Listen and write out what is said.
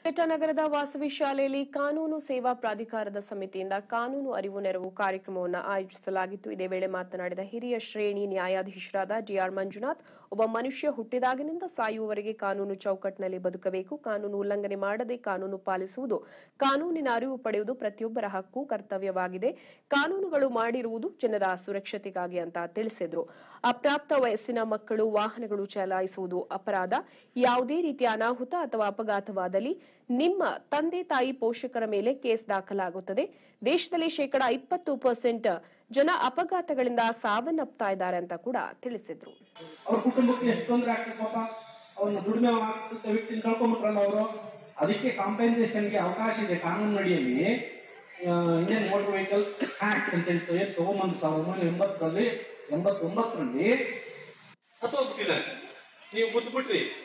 ನಗರದ ವಾಸವಿ ಶಾಲೆಯಲ್ಲಿ ಕಾನೂನು ಸೇವಾ ಪ್ರಾಧಿಕಾರದ ಸಮಿತಿಯಿಂದ ಕಾನೂನು ಅರಿವು ನೆರವು ಕಾರ್ಯಕ್ರಮವನ್ನು ಆಯೋಜಿಸಲಾಗಿತ್ತು ಇದೇ ವೇಳೆ ಮಾತನಾಡಿದ ಹಿರಿಯ ಶ್ರೇಣಿ ನ್ಯಾಯಾಧೀಶರಾದ ಡಿಆರ್ ಮಂಜುನಾಥ್ ಒಬ್ಬ ಮನುಷ್ಯ ಹುಟ್ಟಿದಾಗಿನಿಂದ ಸಾಯುವವರೆಗೆ ಕಾನೂನು ಚೌಕಟ್ಟಿನಲ್ಲಿ ಬದುಕಬೇಕು ಕಾನೂನು ಉಲ್ಲಂಘನೆ ಮಾಡದೆ ಕಾನೂನು ಪಾಲಿಸುವುದು ಕಾನೂನಿನ ಅರಿವು ಪಡೆಯುವುದು ಪ್ರತಿಯೊಬ್ಬರ ಹಕ್ಕು ಕರ್ತವ್ಯವಾಗಿದೆ ಕಾನೂನುಗಳು ಮಾಡಿರುವುದು ಜನರ ಸುರಕ್ಷತೆಗಾಗಿ ಅಂತ ತಿಳಿಸಿದ್ರು ಅಪ್ರಾಪ್ತ ವಯಸ್ಸಿನ ಮಕ್ಕಳು ವಾಹನಗಳು ಚಲಾಯಿಸುವುದು ಅಪರಾಧ ಯಾವುದೇ ರೀತಿಯ ಅನಾಹುತ ಅಥವಾ ಅಪಘಾತವಾದಲ್ಲಿ ನಿಮ್ಮ ತಂದೆ ತಾಯಿ ಪೋಷಕರ ಮೇಲೆ ಕೇಸ್ ದಾಖಲಾಗುತ್ತದೆ ದೇಶದಲ್ಲಿ ಶೇಕಡಾ ಇಪ್ಪತ್ತು ಪರ್ಸೆಂಟ್ ಜನ ಅಪಘಾತಗಳಿಂದ ಸಾವನ್ನಪ್ತಾ ಇದ್ದಾರೆ ಅಂತ ಕೂಡ ತಿಳಿಸಿದ್ರು ಅವ್ರ ಕುಟುಂಬಕ್ಕೆ ಎಷ್ಟು ತೊಂದರೆ ಆಗ್ತದೆ ಪಾಪ ಅವ್ರನ್ನ ದುಡಿಮೆ ಆಗ್ತಿದ್ದ ವ್ಯಕ್ತಿನ ಕಳ್ಕೊಂಡ್ಬಿಟ್ರಲ್ಲ ಅವರು ಅದಕ್ಕೆ ಕಾಂಪೆನ್ಸೇಷನ್ಗೆ ಅವಕಾಶ ಇದೆ ಕಾನೂನಿನಡಿಯಲ್ಲಿ ಇಂಡಿಯನ್ ಮೋಟರ್ ವೆಹಿಕಲ್ ಆಕ್ಟ್ ಅಂತ ಹೇಳ್ತಾರೆ ಏನ್ ತಗೊಂಬಂದು ಸಾವಿರದ ಒಂಬೈನೂರ ಎಂಬತ್ತರಲ್ಲಿ ಎಂಬತ್ತೊಂಬತ್ತರಲ್ಲಿ ಸತ್ತೋಗ್ಬಿಟ್ಟಿದ್ದಾರೆ ನೀವು ಬಿಟ್ಬಿಟ್ರಿ